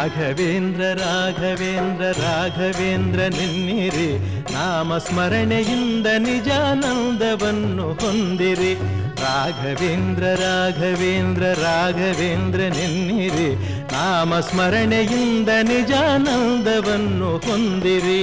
ರಾಘವೇಂದ್ರ ರಾಘವೇಂದ್ರ ರಾಘವೇಂದ್ರ ನಿನ್ನಿರಿ ನಾಮ ಸ್ಮರಣೆಯಿಂದ ನಿಜಾನಂದವನ್ನು ಹೊಂದಿರಿ ರಾಘವೇಂದ್ರ ರಾಘವೇಂದ್ರ ರಾಘವೇಂದ್ರ ನಿನ್ನಿರಿ ನಾಮ ಸ್ಮರಣೆಯಿಂದ ನಿಜಾನಂದವನ್ನು ಹೊಂದಿರಿ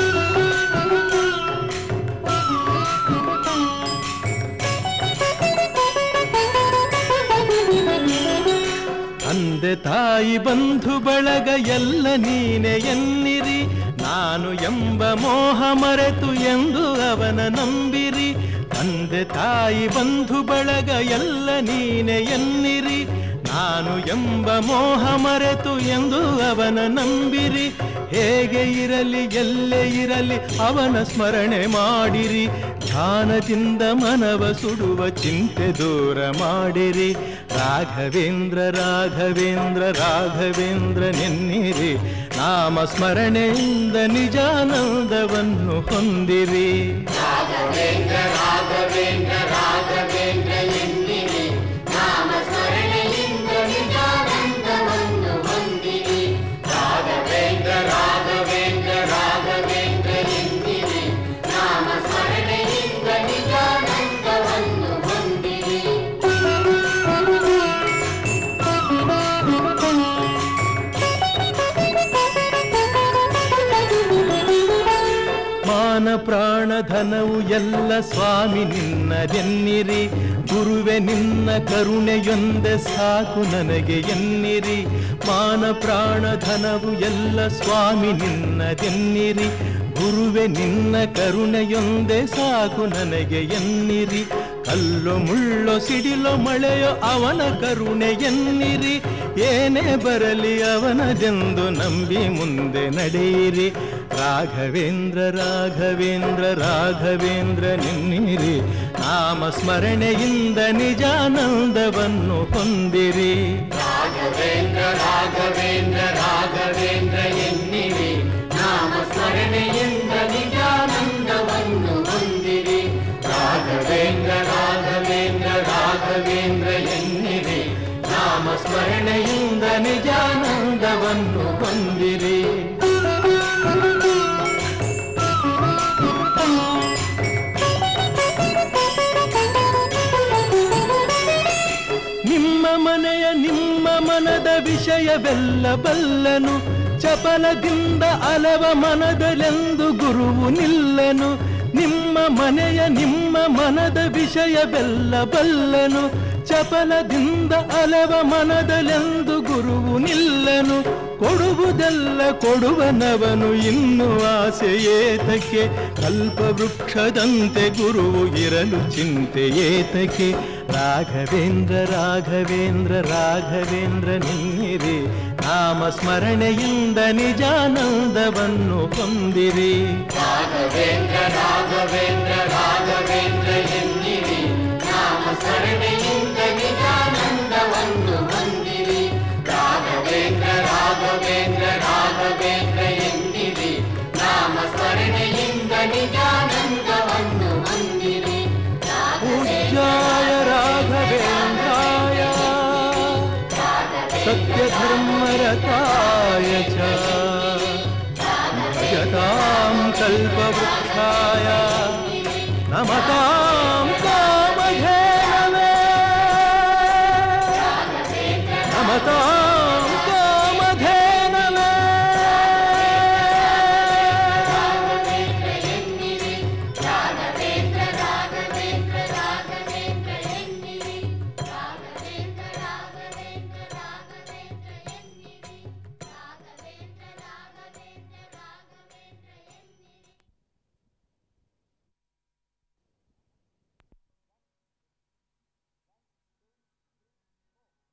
ತಂದೆ ತಾಯಿ ಬಂಧು ಬಳಗ ಎಲ್ಲ ನೀನೆ ಎನ್ನಿರಿ ನಾನು ಎಂಬ ಮೋಹ ಮರೆತು ಎಂದು ಅವನ ನಂಬಿರಿ ತಂದೆ ತಾಯಿ ಬಂಧು ಬಳಗ ಎಲ್ಲ ನೀನೆ ಎನ್ನಿರಿ ನಾನು ಎಂಬ ಮೋಹ ಮರೆತು ಎಂದು ಅವನ ನಂಬಿರಿ ಹೇಗೆ ಇರಲಿ ಎಲ್ಲೇ ಇರಲಿ ಅವನ ಸ್ಮರಣೆ ಮಾಡಿರಿ ಧ್ಯಾನದಿಂದ ಮನವ ಸುಡುವ ಚಿಂತೆ ದೂರ ಮಾಡಿರಿ ರಾಘವೇಂದ್ರ ರಾಘವೇಂದ್ರ ರಾಘವೇಂದ್ರ ನೆನ್ನಿರಿ ನಾಮ ಸ್ಮರಣೆಯಿಂದ ನಿಜಾನಂದವನ್ನು ಹೊಂದಿರಿ ರಾಘವೇಂದ್ರ ರಾಘವೇಂದ್ರ ರಾಘವೇಂದ್ರ ಎನ್ನಿರಿ ನಾಮ ಸ್ಮರಣೆಯಿಂದ ನಿಜಾನಂದವನ್ನು ಹೊಂದಿರಿ ರಾಘವೇಂದ್ರ ರಾಘವೇಂದ್ರ ರಾಘವೇಂದ್ರ ಎನ್ನಿರಿ ನಾಮ ಸ್ಮರಣೆಯಿಂದ ನಿಜಾನಂದವನ್ನು ಹೊಂದಿರಿ ಮಾನ ಪ್ರಾಣ ಧನವು ಎಲ್ಲ ಸ್ವಾಮಿ ನಿನ್ನದೆನ್ನಿರಿ ಗುರುವೆ ನಿನ್ನ ಕರುಣೆಯೊಂದೆ ಸಾಕು ನನಗೆ ಎನ್ನಿರಿ ಮಾನ ಪ್ರಾಣ ಧನವು ಎಲ್ಲ ಸ್ವಾಮಿ ನಿನ್ನದೆನ್ನಿರಿ ಗುರುವೆ ನಿನ್ನ ಕರುಣೆಯೊಂದೆ ಸಾಕು ನನಗೆ ಎನ್ನಿರಿ ಕಲ್ಲು ಮುಳ್ಳು ಸಿಡಿಲು ಮಳೆಯೋ ಅವನ ಕರುಣೆ ಎನ್ನಿರಿ ಏನೇ ಬರಲಿ ಅವನದೆಂದು ನಂಬಿ ಮುಂದೆ ನಡೆಯಿರಿ ರಾಘವೇಂದ್ರ ರಾಘವೇಂದ್ರ ರಾಘವೇಂದ್ರ ನಿನ್ನಿರಿ ನಾಮ ಸ್ಮರಣೆಯಿಂದ ನಿಜಾನಂದವನ್ನು ಹೊಂದಿರಿ ರಾಘವೇಂದ್ರ ರಾಘವೇಂದ್ರ ರಾಘವೇಂದ್ರ ಎನ್ನಿರಿ ನಾಮ ಸ್ಮರಣೆಯಿಂದ ನಿಜಾನಂದವನ್ನು ಹೊಂದಿರಿ ರಾಘವೇಂದ್ರ ರಾಘವೇಂದ್ರ ರಾಘವೇಂದ್ರ ಎನ್ನಿರಿ ನಾಮ ಸ್ಮರಣೆಯಿಂದ ನಿಜಾನಂದವನ್ನು ಹೊಂದಿರಿ ನಿಮ್ಮ ಮನೆಯ ನಿಮ್ಮ ಮನದ ವಿಷಯವೆಲ್ಲ ಬಲ್ಲನು ಚಪಲದಿಂದ ಅಲವ ಮನದಲೆಂದು ಗುರುವು ನಿಲ್ಲನು ನಿಮ್ಮ ಮನೆಯ ನಿಮ್ಮ ಮನದ ವಿಷಯವೆಲ್ಲ ಬಲ್ಲನು ಚಪಲದಿಂದ ಅಲವ ಮನದಲೆಂದು ಗುರುವು ನಿಲ್ಲನು ಕೊಡುವುದೆಲ್ಲ ಕೊಡುವನವನು ಇನ್ನು ಆಸೆ ಏತಕ್ಕೆ ಕಲ್ಪವೃಕ್ಷದಂತೆ ಗುರುವು ಇರಲು ಚಿಂತೆ ಏತಕ್ಕೆ ರಾಘವೇಂದ್ರ ರಾಘವೇಂದ್ರ ರಾಘವೇಂದ್ರ ನಿನ್ನಿರಿ ನಾಮ ಸ್ಮರಣೆಯಿಂದ ನಿಜಾನಂದವನ್ನು ಹೊಂದಿರಿ ರಾಘವೇಂದ್ರ ರಾಘವೇಂದ್ರ ರಾಘವೇಂದ್ರ ಎನ್ನಿರಿ ನಾಮ ಸ್ಮರಣೆಯಿಂದ ನಿಜಾನಂದವನ್ನು ಹೊಂದಿರಿ ರಾಘವೇಂದ್ರ ರಾಘವೇಂದ್ರ ರಾಘವೇಂದ್ರ ಎನ್ನಿರಿ ನಾಮ ಸ್ಮರಣೆಯಿಂದ ನಿಜಾನಂದವನ್ನು ಹೊಂದಿರಿ ಪೂಜ್ಯಾಯ ರಾಘವೇಂದ್ರಾಯ सत्यधर्मरताय च भजतां कल्पवृक्षाय नमतां कामधेनवे नमतां